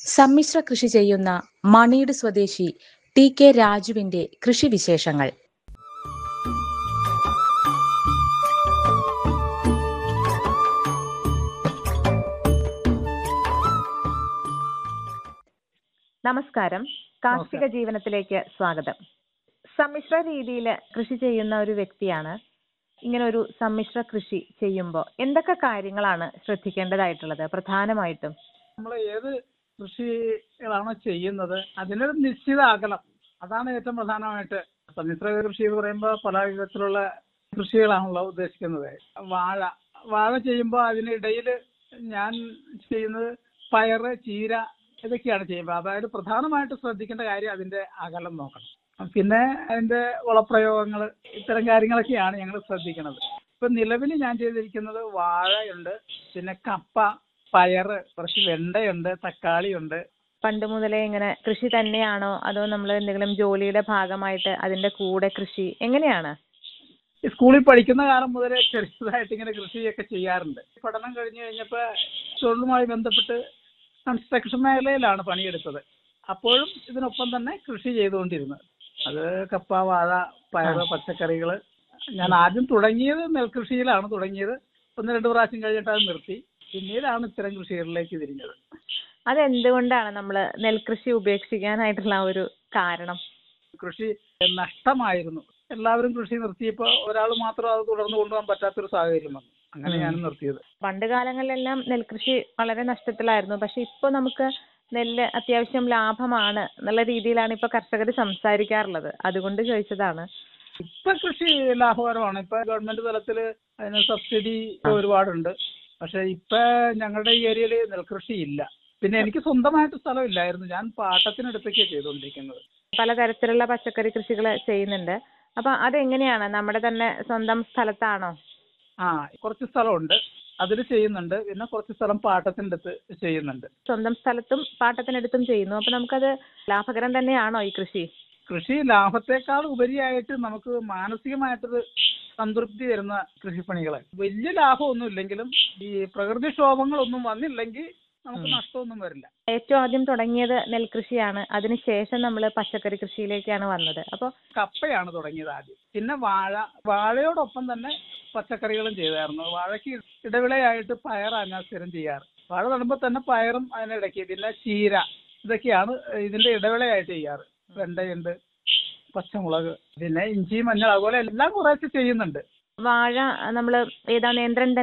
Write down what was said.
സമ്മിശ്ര കൃഷി ചെയ്യുന്ന മണീട് സ്വദേശി ടി കെ രാജുവിന്റെ കൃഷിവിശേഷങ്ങൾ നമസ്കാരം കാർഷിക ജീവനത്തിലേക്ക് സ്വാഗതം സമ്മിശ്ര രീതിയിൽ കൃഷി ചെയ്യുന്ന ഒരു വ്യക്തിയാണ് ഇങ്ങനെ ഒരു സമ്മിശ്ര കൃഷി ചെയ്യുമ്പോൾ എന്തൊക്കെ കാര്യങ്ങളാണ് ശ്രദ്ധിക്കേണ്ടതായിട്ടുള്ളത് പ്രധാനമായിട്ടും നമ്മൾ ഏത് കൃഷികളാണോ ചെയ്യുന്നത് അതിനൊരു നിശ്ചിത അകലം അതാണ് ഏറ്റവും പ്രധാനമായിട്ട് സമ്മിശ്ര കൃഷി എന്ന് പറയുമ്പോൾ പല വിധത്തിലുള്ള കൃഷികളാണല്ലോ ഉദ്ദേശിക്കുന്നത് വാഴ വാഴ ചെയ്യുമ്പോൾ അതിനിടയിൽ ഞാൻ ചെയ്യുന്നത് പയറ് ചീര ഇതൊക്കെയാണ് ചെയ്യുമ്പോൾ അതായത് പ്രധാനമായിട്ട് ശ്രദ്ധിക്കേണ്ട കാര്യം അതിന്റെ അകലം നോക്കണം പിന്നെ അതിന്റെ വളപ്രയോഗങ്ങൾ ഇത്തരം കാര്യങ്ങളൊക്കെയാണ് ഞങ്ങൾ ശ്രദ്ധിക്കുന്നത് ഇപ്പൊ നിലവിൽ ഞാൻ ചെയ്തിരിക്കുന്നത് വാഴയുണ്ട് പിന്നെ കപ്പ പയറ് കുറച്ച് വെണ്ടയുണ്ട് തക്കാളിയുണ്ട് പണ്ട് മുതലേ ഇങ്ങനെ കൃഷി തന്നെയാണോ അതോ നമ്മൾ എന്തെങ്കിലും ജോലിയുടെ ഭാഗമായിട്ട് അതിന്റെ കൂടെ കൃഷി എങ്ങനെയാണ് ഈ സ്കൂളിൽ പഠിക്കുന്ന കാലം മുതലേ ചെറിയതായിട്ട് ഇങ്ങനെ കൃഷിയൊക്കെ ചെയ്യാറുണ്ട് പഠനം കഴിഞ്ഞു കഴിഞ്ഞപ്പോൾ തൊഴിലുമായി ബന്ധപ്പെട്ട് കൺസ്ട്രക്ഷൻ മേഖലയിലാണ് പണിയെടുത്തത് അപ്പോഴും ഇതിനൊപ്പം തന്നെ കൃഷി ചെയ്തുകൊണ്ടിരുന്നത് അത് കപ്പ വാഴ പയറ് പച്ചക്കറികൾ ഞാൻ ആദ്യം തുടങ്ങിയത് നെൽകൃഷിയിലാണ് തുടങ്ങിയത് ഒന്ന് രണ്ട് പ്രാവശ്യം കഴിഞ്ഞിട്ട് അത് നിർത്തി പിന്നീടാണ് ഇത്തരം കൃഷികളിലേക്ക് തിരിഞ്ഞത് അതെന്തുകൊണ്ടാണ് നമ്മൾ നെൽകൃഷി ഉപേക്ഷിക്കാനായിട്ടുള്ള ആ ഒരു കാരണം കൃഷി നഷ്ടമായിരുന്നു എല്ലാവരും കൃഷി നിർത്തിയപ്പോൾ ഒരാൾ മാത്രം അത് തുടർന്ന് കൊണ്ടുപോകാൻ പറ്റാത്തൊരു സാഹചര്യം വന്നു അങ്ങനെ ഞാൻ നിർത്തിയത് പണ്ട് കാലങ്ങളിലെല്ലാം നെൽകൃഷി വളരെ നഷ്ടത്തിലായിരുന്നു പക്ഷെ ഇപ്പൊ നമുക്ക് നെല്ല് അത്യാവശ്യം ലാഭമാണ് എന്നുള്ള രീതിയിലാണ് ഇപ്പൊ കർഷകർ സംസാരിക്കാറുള്ളത് അതുകൊണ്ട് ചോദിച്ചതാണ് ഇപ്പൊ കൃഷി ലാഭകരമാണ് ഇപ്പൊ ഗവൺമെന്റ് തലത്തിൽ അതിന് സബ്സിഡി ഒരുപാടുണ്ട് പക്ഷെ ഇപ്പൊ ഞങ്ങളുടെ ഈ ഏരിയയിൽ നെൽകൃഷി ഇല്ല പിന്നെ എനിക്ക് സ്വന്തമായിട്ട് സ്ഥലമില്ലായിരുന്നു ഞാൻ പാട്ടത്തിനടുത്തൊക്കെയാണ് ചെയ്തുകൊണ്ടിരിക്കുന്നത് പലതരത്തിലുള്ള പച്ചക്കറി കൃഷികൾ ചെയ്യുന്നുണ്ട് അപ്പൊ അതെങ്ങനെയാണ് നമ്മുടെ തന്നെ സ്വന്തം സ്ഥലത്താണോ ആ കുറച്ച് സ്ഥലമുണ്ട് അതിൽ ചെയ്യുന്നുണ്ട് പിന്നെ കുറച്ച് സ്ഥലം പാട്ടത്തിനടുത്ത് ചെയ്യുന്നുണ്ട് സ്വന്തം സ്ഥലത്തും പാട്ടത്തിനടുത്തും ചെയ്യുന്നു അപ്പൊ നമുക്കത് ലാഭകരം തന്നെയാണോ ഈ കൃഷി കൃഷി ലാഭത്തെക്കാൾ ഉപരിയായിട്ട് നമുക്ക് മാനസികമായിട്ടൊരു സംതൃപ്തി തരുന്ന കൃഷിപ്പണികളെ വലിയ ലാഭമൊന്നും ഇല്ലെങ്കിലും ഈ പ്രകൃതിക്ഷോഭങ്ങളൊന്നും വന്നില്ലെങ്കിൽ നമുക്ക് നഷ്ടമൊന്നും വരില്ല ഏറ്റവും ആദ്യം തുടങ്ങിയത് നെൽകൃഷിയാണ് അതിനുശേഷം നമ്മൾ പച്ചക്കറി കൃഷിയിലേക്കാണ് വന്നത് അപ്പൊ കപ്പയാണ് തുടങ്ങിയത് ആദ്യം പിന്നെ വാഴ വാഴയോടൊപ്പം തന്നെ പച്ചക്കറികളും ചെയ്തായിരുന്നു വാഴയ്ക്ക് ഇടവിളയായിട്ട് പയറാണ് ഞാൻ സ്ഥിരം ചെയ്യാറ് വാഴ നടുമ്പോൾ തന്നെ പയറും അതിനിടയ്ക്ക് പിന്നെ ചീര ഇതൊക്കെയാണ് ഇതിന്റെ ഇടവിളയായിട്ട് ചെയ്യാറ് വെണ്ടയുണ്ട് പച്ചമുളക് പിന്നെ ഇഞ്ചി മഞ്ഞൾ അതുപോലെ എല്ലാം കുറേശ്ശെ ചെയ്യുന്നുണ്ട് വാഴ നമ്മൾ ഏതാ നേന്ത്രൻ